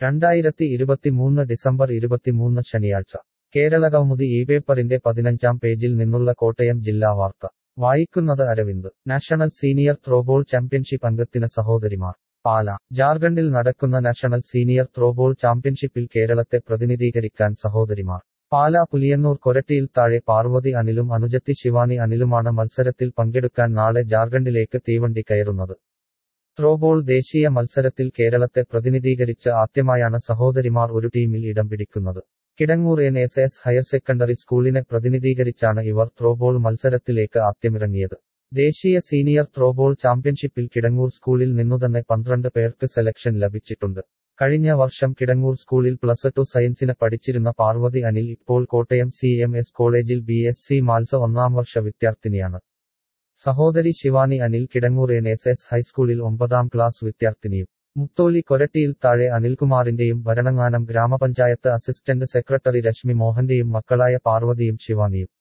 രണ്ടായിരത്തി ഇരുപത്തിമൂന്ന് ഡിസംബർ ഇരുപത്തിമൂന്ന് ശനിയാഴ്ച കേരള കൗമുദി ഈ പേപ്പറിന്റെ പതിനഞ്ചാം പേജിൽ നിന്നുള്ള കോട്ടയം ജില്ലാ വാർത്ത വായിക്കുന്നത് Aravind national senior throwball championship അംഗത്തിന് സഹോദരിമാർ പാല ജാർഖണ്ഡിൽ നടക്കുന്ന നാഷണൽ സീനിയർ ത്രോബോൾ ചാമ്പ്യൻഷിപ്പിൽ കേരളത്തെ പ്രതിനിധീകരിക്കാൻ സഹോദരിമാർ പാല പുലിയന്നൂർ കൊരട്ടിയിൽ താഴെ പാർവതി അനിലും അനുജത്തി ശിവാനി അനിലുമാണ് മത്സരത്തിൽ പങ്കെടുക്കാൻ നാളെ ജാർഖണ്ഡിലേക്ക് തീവണ്ടി കയറുന്നത് ത്രോബോൾ ദേശീയ മത്സരത്തിൽ കേരളത്തെ പ്രതിനിധീകരിച്ച് ആദ്യമായാണ് സഹോദരിമാർ ഒരു ടീമിൽ ഇടം പിടിക്കുന്നത് Kidangoor N S S higher secondary സ്കൂളിനെ പ്രതിനിധീകരിച്ചാണ് ഇവർ ത്രോബോൾ മത്സരത്തിലേക്ക് ആദ്യമിറങ്ങിയത് ദേശീയ സീനിയർ ത്രോബോൾ ചാമ്പ്യൻഷിപ്പിൽ കിടങ്ങൂർ സ്കൂളിൽ നിന്നുതന്നെ പന്ത്രണ്ട് പേർക്ക് സെലക്ഷൻ ലഭിച്ചിട്ടുണ്ട് കഴിഞ്ഞ വർഷം കിടങ്ങൂർ സ്കൂളിൽ പ്ലസ് ടു സയൻസിന് പഠിച്ചിരുന്ന പാർവതി അനിൽ ഇപ്പോൾ കോട്ടയം സി എം എസ് കോളേജിൽ ബി എസ് സി മാത്സ് ഒന്നാം വർഷ വിദ്യാർത്ഥിനിയാണ് സഹോദരി Shivani Anil Kidangoor N S S ഹൈസ്കൂളിൽ ഒമ്പതാം ക്ലാസ് വിദ്യാർത്ഥിനിയും മുത്തോലി കൊരട്ടിയിൽ താഴെ അനിൽകുമാറിന്റെയും ഭരണങ്ങാനം ഗ്രാമപഞ്ചായത്ത് അസിസ്റ്റന്റ് സെക്രട്ടറി രശ്മി മോഹന്റെയും മക്കളായ പാർവതിയും ശിവാനിയും